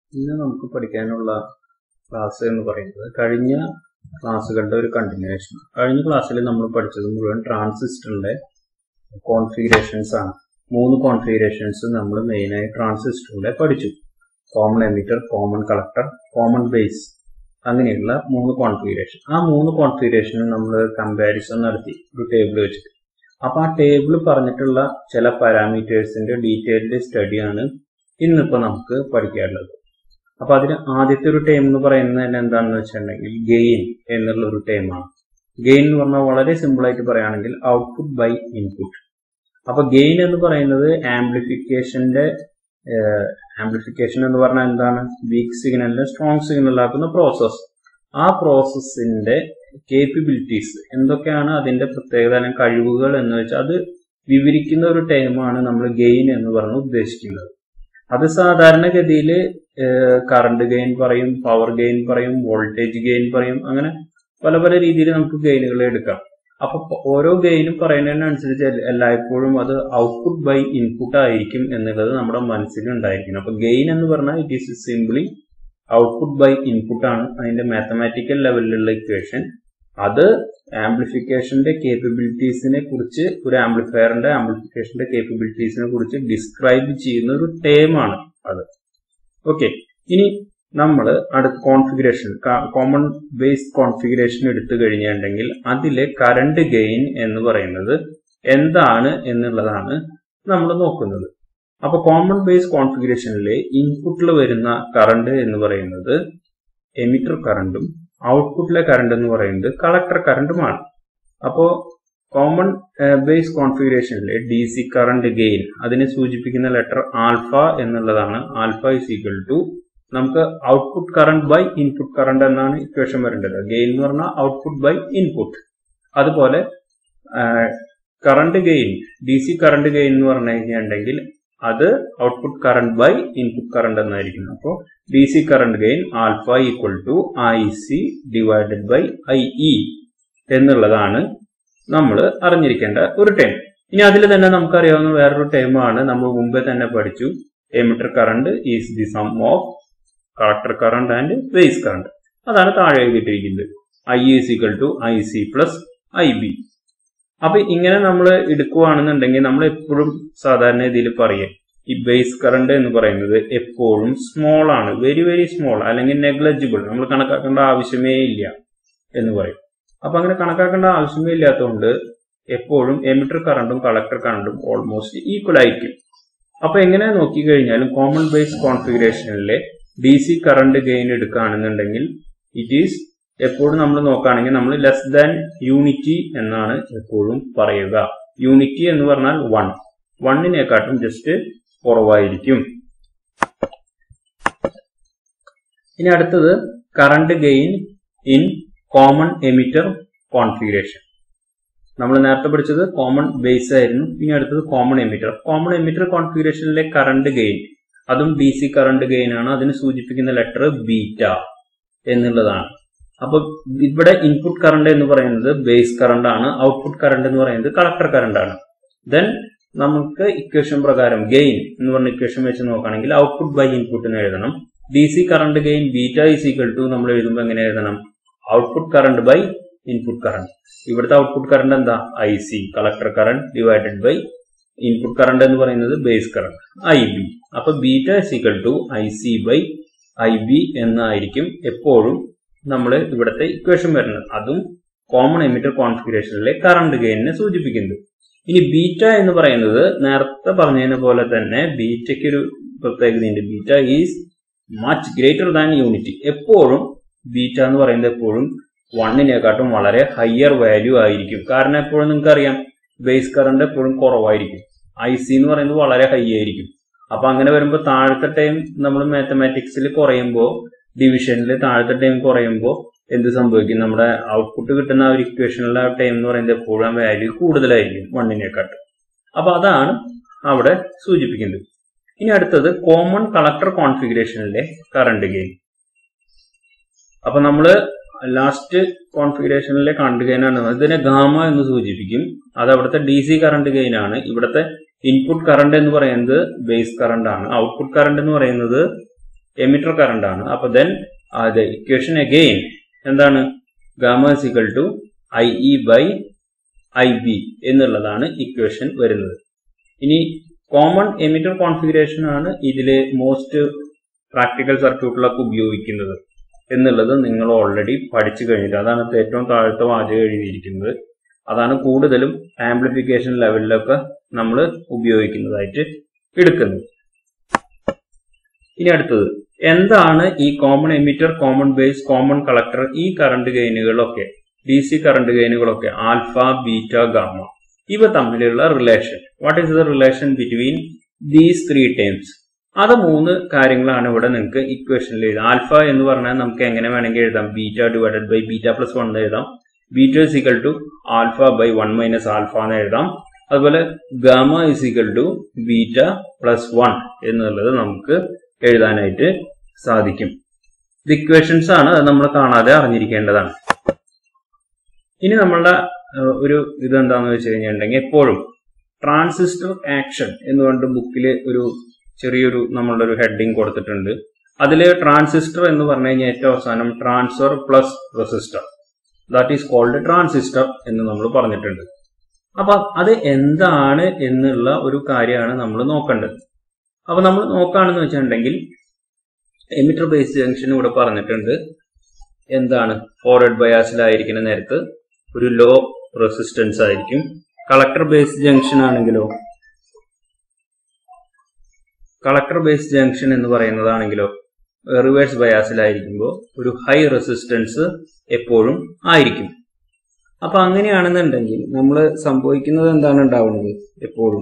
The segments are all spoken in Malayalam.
ഇന്ന് നമുക്ക് പഠിക്കാനുള്ള ക്ലാസ് എന്ന് പറയുന്നത് കഴിഞ്ഞ ക്ലാസ്സുകളുടെ ഒരു കണ്ടിന്യൂവേഷൻ കഴിഞ്ഞ ക്ലാസ്സിൽ നമ്മൾ പഠിച്ചത് മുഴുവൻ ട്രാൻസിസ്റ്ററിന്റെ കോൺഫിഗറേഷൻസ് ആണ് മൂന്ന് കോൺഫിഗറേഷൻസ് നമ്മൾ മെയിനായി ട്രാൻസിസ്റ്ററിന്റെ പഠിച്ചു common emitter common collector common base അങ്ങനെയുള്ള മൂന്ന് കോൺഫിഗറേഷൻ ആ മൂന്ന് കോൺഫിഗറേഷനും നമ്മൾ കമ്പാരിസൺ നടത്തി ഒരു ടേബിൾ വെച്ചിട്ട് അപ്പൊ ആ ടേബിൾ പറഞ്ഞിട്ടുള്ള ചില പാരാമീറ്റേഴ്സിന്റെ ഡീറ്റെയിൽഡ് സ്റ്റഡിയാണ് ഇന്നിപ്പോ നമുക്ക് പഠിക്കാനുള്ളത് അപ്പൊ അതിന് ആദ്യത്തെ ഒരു ടൈം എന്ന് പറയുന്നത് തന്നെ എന്താണെന്ന് വെച്ചിട്ടുണ്ടെങ്കിൽ ഗെയിൻ എന്നുള്ള ഒരു ടൈമാണ് ഗെയിൻ എന്ന് പറഞ്ഞാൽ വളരെ സിമ്പിൾ ആയിട്ട് പറയുകയാണെങ്കിൽ ഔട്ട്പുട്ട് ബൈ ഇൻപുട്ട് അപ്പൊ ഗെയിൻ എന്ന് പറയുന്നത് ആംപ്ലിഫിക്കേഷന്റെ ആംപ്ലിഫിക്കേഷൻ എന്ന് പറഞ്ഞാൽ എന്താണ് വീക്ക് സിഗ്നലിനെ സ്ട്രോങ് സിഗ്നൽ ആക്കുന്ന പ്രോസസ് ആ പ്രോസസ്സിന്റെ കേപ്പബിലിറ്റീസ് എന്തൊക്കെയാണ് അതിന്റെ പ്രത്യേകത അല്ലെങ്കിൽ കഴിവുകൾ എന്ന് വെച്ചാൽ അത് വിവരിക്കുന്ന ഒരു ടൈമാണ് നമ്മൾ ഗെയിൻ എന്ന് പറഞ്ഞ് ഉദ്ദേശിക്കുന്നത് അത് സാധാരണഗതിയിൽ കറണ്ട് ഗെയിൻ പറയും പവർ ഗെയിൻ പറയും വോൾട്ടേജ് ഗെയിൻ പറയും അങ്ങനെ പല പല രീതിയിൽ നമുക്ക് ഗെയിനുകൾ എടുക്കാം അപ്പൊ ഓരോ ഗെയിനും പറയുന്നതിനനുസരിച്ച് എല്ലായ്പ്പോഴും അത് ഔട്ട്പുട്ട് ബൈ ഇൻപുട്ട് ആയിരിക്കും എന്നുള്ളത് നമ്മുടെ മനസ്സിൽ ഉണ്ടായിരിക്കണം അപ്പൊ ഗെയിൻ എന്ന് പറഞ്ഞാൽ it is simply output by input ആണ് അതിന്റെ മാത്തമാറ്റിക്കൽ ലെവലിലുള്ള ഇക്വേഷൻ അത് ആംപ്ലിഫിക്കേഷന്റെ കേപ്പബിലിറ്റീസിനെ കുറിച്ച് ഒരു ആംപ്ലിഫയറിന്റെ ആംപ്ലിഫിക്കേഷന്റെ കേപ്പബിലിറ്റീസിനെ കുറിച്ച് ഡിസ്ക്രൈബ് ചെയ്യുന്ന ഒരു ടേമാണ് അത് ഓക്കെ ഇനി നമ്മൾ അടുത്ത കോൺഫിഗറേഷൻ കോമൺ ബേസ് കോൺഫിഗറേഷൻ എടുത്തു കഴിഞ്ഞിട്ടുണ്ടെങ്കിൽ അതിലെ കറണ്ട് ഗെയിൻ എന്ന് പറയുന്നത് എന്താണ് എന്നുള്ളതാണ് നമ്മൾ നോക്കുന്നത് അപ്പൊ കോമൺ ബേസ് കോൺഫിഗറേഷനിലെ ഇൻപുട്ടിൽ വരുന്ന കറണ്ട് എന്ന് പറയുന്നത് എമിറ്റർ കറണ്ടും ഔട്ട്പുട്ടിലെ കറണ്ട് എന്ന് പറയുന്നത് കളക്ടർ കറണ്ടുമാണ് അപ്പോ കോമൺ ബേസ് കോൺഫിഗറേഷനിലെ ഡി സി കറണ്ട് ഗെയിൻ അതിനെ സൂചിപ്പിക്കുന്ന ലെറ്റർ ആൽഫ എന്നുള്ളതാണ് ആൽഫ ഇസ് ഈക്വൽ ടു നമുക്ക് output current by input current എന്നാണ് ഇക്വേഷൻ വരേണ്ടത് ഗെയിൻ എന്ന് പറഞ്ഞാൽ ഔട്ട്പുട്ട് ബൈ ഇൻപുട്ട് അതുപോലെ current gain D C current gain എന്ന് പറഞ്ഞു കഴിഞ്ഞിട്ടുണ്ടെങ്കിൽ അത് output current by input current എന്നായിരിക്കും അപ്പോൾ D C current gain alpha equal to I C divided by I E എന്നുള്ളതാണ് നമ്മൾ അറിഞ്ഞിരിക്കേണ്ട ഒരു ടൈം ഇനി അതിൽ തന്നെ നമുക്കറിയാവുന്ന വേറൊരു ടൈമാണ് നമ്മൾ മുമ്പേ തന്നെ പഠിച്ചു emitter current is the sum of collector current and base current അതാണ് താഴെ എഴുതിയിട്ടിരിക്കുന്നത് I is equal to I C plus I B അപ്പൊ ഇങ്ങനെ നമ്മൾ എടുക്കുകയാണെന്നുണ്ടെങ്കിൽ നമ്മൾ എപ്പോഴും സാധാരണ ഇതിൽ പറയും ഈ ബേസ് കറണ്ട് എന്ന് പറയുന്നത് എപ്പോഴും സ്മോൾ ആണ് വെരി വെരി സ്മോൾ അല്ലെങ്കിൽ നെഗ്ലജിബിൾ നമ്മൾ കണക്കാക്കേണ്ട ആവശ്യമേ ഇല്ല എന്ന് പറയും അപ്പൊ അങ്ങനെ കണക്കാക്കേണ്ട ആവശ്യമേ ഇല്ലാത്തതുകൊണ്ട് എപ്പോഴും എമിറ്റർ കറണ്ടും കളക്ടർ കറണ്ടും ഓൾമോസ്റ്റ് ഈക്വൽ ആയിരിക്കും അപ്പൊ എങ്ങനെ നോക്കിക്കഴിഞ്ഞാലും കോമൺ ബേസ് കോൺഫിഗറേഷനിലെ ഡി സി കറണ്ട് ഗെയിൻ എടുക്കുകയാണെന്നുണ്ടെങ്കിൽ ഇറ്റ് ഈസ് എപ്പോഴും നമ്മൾ നോക്കുകയാണെങ്കിൽ നമ്മൾ ലെസ് ദാൻ യൂണിറ്റി എന്നാണ് എപ്പോഴും പറയുക യൂണിറ്റി എന്ന് പറഞ്ഞാൽ വൺ വണ്ണിനെക്കാട്ടും ജസ്റ്റ് കുറവായിരിക്കും ഇനി അടുത്തത് current gain in common emitter configuration നമ്മൾ നേരത്തെ പഠിച്ചത് കോമൺ ബേസ് ആയിരുന്നു ഇനി അടുത്തത് കോമൺ എമിറ്റർ കോമൺ എമിറ്റർ കോൺഫിഗറേഷനിലെ കറണ്ട് ഗെയിൻ അതും ഡി സി കറണ്ട് ഗെയിൻ ആണ് അതിന് സൂചിപ്പിക്കുന്ന ലെറ്റർ ബീറ്റ എന്നുള്ളതാണ് അപ്പൊ ഇവിടെ ഇൻപുട്ട് കറണ്ട് എന്ന് പറയുന്നത് ബേസ് കറണ്ട് ആണ് ഔട്ട്പുട്ട് കറണ്ട് എന്ന് പറയുന്നത് കളക്ടർ കറണ്ട് ആണ് ദെൻ നമുക്ക് ഇക്വേഷൻ പ്രകാരം ഗെയിൻ എന്ന് പറഞ്ഞ ഇക്വേഷൻ വെച്ച് നോക്കുകയാണെങ്കിൽ ഔട്ട്പുട്ട് ബൈ ഇൻപുട്ട് എന്ന് എഴുതണം D C current gain beta is equal to നമ്മൾ എഴുതുമ്പോൾ എങ്ങനെ എഴുതണം output current by input current ഇവിടുത്തെ ഔട്ട്പുട്ട് കറണ്ട് എന്താ I C collector current divided by input current എന്ന് പറയുന്നത് ബേസ് കറണ്ട് ഐ ബി അപ്പൊ beta is equal to I C by I B എന്നായിരിക്കും എപ്പോഴും നമ്മൾ ഇവിടുത്തെ ഇക്വേഷൻ വരുന്നത് അതും കോമൺ എമിറ്റർ കോൺഫിഗറേഷനിലെ കറണ്ട് ഗെയിനിനെ സൂചിപ്പിക്കുന്നത് ഇനി ബീറ്റ എന്ന് പറയുന്നത് നേരത്തെ പറഞ്ഞതിനെ പോലെ തന്നെ ബീറ്റയ്ക്ക് ഒരു പ്രത്യേകതയുണ്ട് beta is much greater than unity എപ്പോഴും ബീറ്റ എന്ന് പറയുന്നത് എപ്പോഴും വണ്ണിനെക്കാട്ടും വളരെ ഹയർ വാല്യൂ ആയിരിക്കും കാരണം എപ്പോഴും നിങ്ങൾക്ക് അറിയാം ബേസ് കറണ്ട് എപ്പോഴും കുറവായിരിക്കും ഐ സി എന്ന് പറയുന്നത് വളരെ ഹൈ ആയിരിക്കും അപ്പൊ അങ്ങനെ വരുമ്പോൾ താഴത്തെ ടൈം നമ്മൾ മാത്തമാറ്റിക്സിൽ കുറയുമ്പോൾ ഡിവിഷനിൽ താഴത്തെ ടൈം കുറയുമ്പോൾ എന്ത് സംഭവിക്കും നമ്മുടെ ഔട്ട്പുട്ട് കിട്ടുന്ന ആ ഒരു ഇക്വേഷനിലെ ടൈം എന്ന് പറയുന്നത് എപ്പോഴും വാല്യൂ കൂടുതലായിരിക്കും വണ്ണിനെക്കാട്ടും അപ്പൊ അതാണ് അവിടെ സൂചിപ്പിക്കുന്നത് ഇനി അടുത്തത് കോമൺ കളക്ടർ കോൺഫിഗറേഷനിലെ കറണ്ട് ഗെയിൻ അപ്പൊ നമ്മള് ലാസ്റ്റ് കോൺഫിഗറേഷനിലെ കറണ്ട് ഗെയിൻ ആണ് ഇതിനെ ഗാമ എന്ന് സൂചിപ്പിക്കും അത് അവിടുത്തെ ഡി സി കറണ്ട് ഗെയിൻ ആണ് ഇവിടുത്തെ ഇൻപുട്ട് കറണ്ട് എന്ന് പറയുന്നത് ബേസ് കറണ്ട് ആണ് ഔട്ട്പുട്ട് കറണ്ട് എന്ന് പറയുന്നത് എമിറ്റർ കറണ്ട് ആണ് അപ്പൊ ദെൻ അത് ഇക്വേഷൻ അഗെയിൻ എന്താണ് gamma equal to I E by I B എന്നുള്ളതാണ് ഇക്വേഷൻ വരുന്നത് ഇനി കോമൺ എമിറ്റർ കോൺഫിഗറേഷൻ ആണ് ഇതിലെ മോസ്റ്റ് പ്രാക്ടിക്കൽ സർക്യൂട്ടിലൊക്കെ ഉപയോഗിക്കുന്നത് എന്നുള്ളത് നിങ്ങൾ ഓൾറെഡി പഠിച്ചു കഴിഞ്ഞിട്ട് അതാണ് ഏറ്റവും താഴത്തെ വാചകം എഴുതിയിരിക്കുന്നത് അതാണ് കൂടുതലും ആംപ്ലിഫിക്കേഷൻ ലെവലിലൊക്കെ നമ്മൾ ഉപയോഗിക്കുന്നതായിട്ട് എടുക്കുന്നത് ഇനി അടുത്തത് എന്താണ് ഈ common emitter common base common collector ഈ കറണ്ട് ഗെയിനുകളൊക്കെ ഡി സി കറണ്ട് ഗെയിനുകളൊക്കെ ആൽഫ ബീറ്റ ഗാമ ഇവ തമ്മിലുള്ള relation what is the relation between these three terms അത് മൂന്ന് കാര്യങ്ങളാണ് ഇവിടെ നിങ്ങൾക്ക് ഇക്വേഷനിൽ എഴുതാം ആൽഫ എന്ന് പറഞ്ഞാൽ നമുക്ക് എങ്ങനെ വേണമെങ്കിൽ എഴുതാം beta divided by beta plus one എന്ന് എഴുതാം beta is equal to alpha by one minus alpha എന്ന് എഴുതാം അതുപോലെ gamma is equal to beta plus one എന്നുള്ളത് നമുക്ക് എഴുതാനായിട്ട് സാധിക്കും ഇത് ഇക്വേഷൻസ് ആണ് അത് നമ്മൾ കാണാതെ അറിഞ്ഞിരിക്കേണ്ടതാണ് ഇനി നമ്മളുടെ ഏഹ്, ഒരു ഇത് എന്താണെന്ന് വെച്ച് കഴിഞ്ഞിട്ടുണ്ടെങ്കിൽ എപ്പോഴും ട്രാൻസിസ്റ്റർ ആക്ഷൻ എന്ന് പറഞ്ഞിട്ട് ബുക്കിൽ ഒരു ചെറിയൊരു നമ്മളുടെ ഒരു ഹെഡിങ് കൊടുത്തിട്ടുണ്ട് അതിൽ ട്രാൻസിസ്റ്റർ എന്ന് പറഞ്ഞു കഴിഞ്ഞാൽ ഏറ്റവും അവസാനം transfer plus resistor that is called transistor എന്ന് നമ്മൾ പറഞ്ഞിട്ടുണ്ട് അപ്പൊ അത് എന്താണ് എന്നുള്ള ഒരു കാര്യമാണ് നമ്മൾ നോക്കേണ്ടത് അപ്പൊ നമ്മൾ നോക്കുകയാണെന്ന് വെച്ചിട്ടുണ്ടെങ്കിൽ എമിറ്റർ ബേസ് ജംഗ്ഷൻ ഇവിടെ പറഞ്ഞിട്ടുണ്ട് എന്താണ് ഫോർവേഡ് ബയാസിലായിരിക്കുന്ന നേരത്ത് ഒരു ലോ റെസിസ്റ്റൻസ് ആയിരിക്കും കളക്ടർ ബേസ് ജംഗ്ഷൻ ആണെങ്കിലോ കളക്ടർ ബേസ് ജംഗ്ഷൻ എന്ന് പറയുന്നതാണെങ്കിലോ റിവേഴ്സ് ബയാസിലായിരിക്കുമ്പോൾ ഒരു ഹൈ റെസിസ്റ്റൻസ് എപ്പോഴും ആയിരിക്കും അപ്പൊ അങ്ങനെയാണെന്നുണ്ടെങ്കിൽ നമ്മൾ സംഭവിക്കുന്നത് എന്താണ് ഉണ്ടാവുന്നത് എപ്പോഴും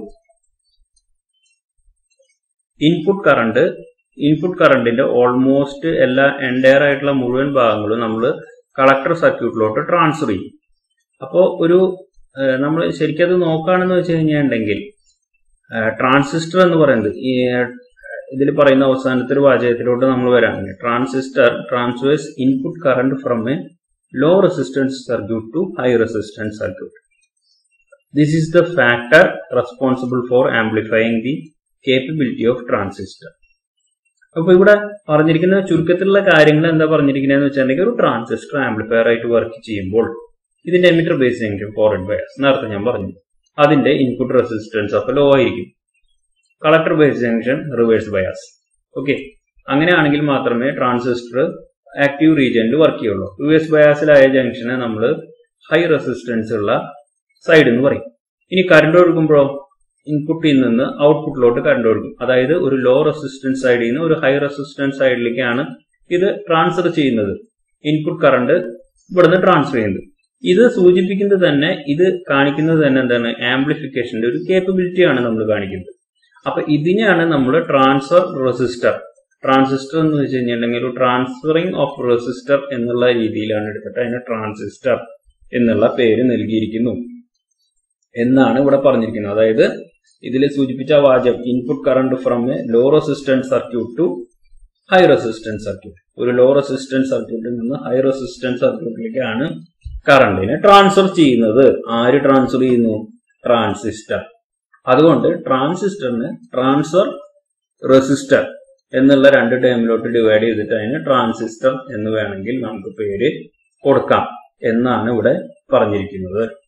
ഇൻപുട്ട് കറണ്ട് ഇൻപുട്ട് കറണ്ടിന്റെ ഓൾമോസ്റ്റ് എല്ലാ എൻഡയർ ആയിട്ടുള്ള മുഴുവൻ ഭാഗങ്ങളും നമ്മൾ കളക്ടർ സർക്യൂട്ടിലോട്ട് ട്രാൻസ്ഫർ ചെയ്യും അപ്പോൾ ഒരു നമ്മൾ ശരിക്കും അത് നോക്കുകയാണെന്ന് വെച്ച് കഴിഞ്ഞിട്ടുണ്ടെങ്കിൽ ട്രാൻസിസ്റ്റർ എന്ന് പറയുന്നത് ഈ ഇതിൽ പറയുന്ന അവസാനത്തെ ഒരു വാചകത്തിലോട്ട് നമ്മൾ വരാണെങ്കിൽ transistor transverse input current from a low resistance circuit to high resistance circuit this is the factor responsible for amplifying the capability of transistor അപ്പൊ ഇവിടെ പറഞ്ഞിരിക്കുന്ന ചുരുക്കത്തിലുള്ള കാര്യങ്ങൾ എന്താ പറഞ്ഞിരിക്കുന്നതെന്ന് വെച്ചിട്ടുണ്ടെങ്കിൽ ഒരു ട്രാൻസിസ്റ്റർ ആംപ്ലിഫയർ ആയിട്ട് വർക്ക് ചെയ്യുമ്പോൾ ഇതിന്റെ emitter base junction forward bias നേരത്തെ ഞാൻ പറഞ്ഞു അതിന്റെ ഇൻപുട്ട് റെസിസ്റ്റൻസ് ഒക്കെ ലോ ആയിരിക്കും collector base junction reverse bias okay അങ്ങനെയാണെങ്കിൽ മാത്രമേ ട്രാൻസിസ്റ്റർ ആക്റ്റീവ് റീജിയനിൽ വർക്ക് ചെയ്യുള്ളൂ റിവേഴ്സ് ബയാസിലായ ജംഗ്ഷനെ നമ്മൾ ഹൈ റെസിസ്റ്റൻസ് ഉള്ള സൈഡ് എന്ന് പറയും ഇനി കറണ്ട് ഒഴുകുമ്പോഴോ ഇൻപുട്ടിൽ നിന്ന് ഔട്ട്പുട്ടിലോട്ട് കറണ്ട് ഒഴുകും അതായത് ഒരു ലോ റെസിസ്റ്റൻസ് സൈഡിൽ നിന്ന് ഒരു ഹൈ റെസിസ്റ്റൻസ് സൈഡിലേക്കാണ് ഇത് ട്രാൻസ്ഫർ ചെയ്യുന്നത് ഇൻപുട്ട് കറണ്ട് ഇവിടുന്ന് ട്രാൻസ്ഫർ ചെയ്യുന്നത് ഇത് സൂചിപ്പിക്കുന്നത് തന്നെ ഇത് കാണിക്കുന്നത് തന്നെ എന്താണ് ആംപ്ലിഫിക്കേഷന്റെ ഒരു കേപ്പബിലിറ്റി ആണ് നമ്മൾ കാണിക്കുന്നത് അപ്പൊ ഇതിനെയാണ് നമ്മൾ ട്രാൻസ്ഫർ റെസിസ്റ്റർ ട്രാൻസിസ്റ്റർ എന്ന് വെച്ച് കഴിഞ്ഞിട്ടുണ്ടെങ്കിൽ ഒരു ട്രാൻസ്ഫറിങ് ഓഫ് റെസിസ്റ്റർ എന്നുള്ള രീതിയിലാണ് എടുത്തിട്ട് അതിന് ട്രാൻസിസ്റ്റർ എന്നുള്ള പേര് നൽകിയിരിക്കുന്നു എന്നാണ് ഇവിടെ പറഞ്ഞിരിക്കുന്നത് അതായത് ഇതിൽ സൂചിപ്പിച്ച വാചകം input current from a low resistance circuit to high resistance circuit ഒരു ലോ റെസിസ്റ്റൻസ് സർക്യൂട്ടിൽ നിന്ന് ഹൈ റെസിസ്റ്റൻസ് സർക്യൂട്ടിലേക്കാണ് കറണ്ടിനെ ട്രാൻസ്ഫർ ചെയ്യുന്നത് ആര് ട്രാൻസ്ഫർ ചെയ്യുന്നു ട്രാൻസിസ്റ്റർ അതുകൊണ്ട് ട്രാൻസിസ്റ്ററിന് ട്രാൻസ്ഫർ റെസിസ്റ്റർ എന്നുള്ള രണ്ട് ടേമിലോട്ട് ഡിവൈഡ് ചെയ്തിട്ട് അതിന് ട്രാൻസിസ്റ്റർ എന്ന് വേണമെങ്കിൽ നമുക്ക് പേര് കൊടുക്കാം എന്നാണ് ഇവിടെ പറഞ്ഞിരിക്കുന്നത്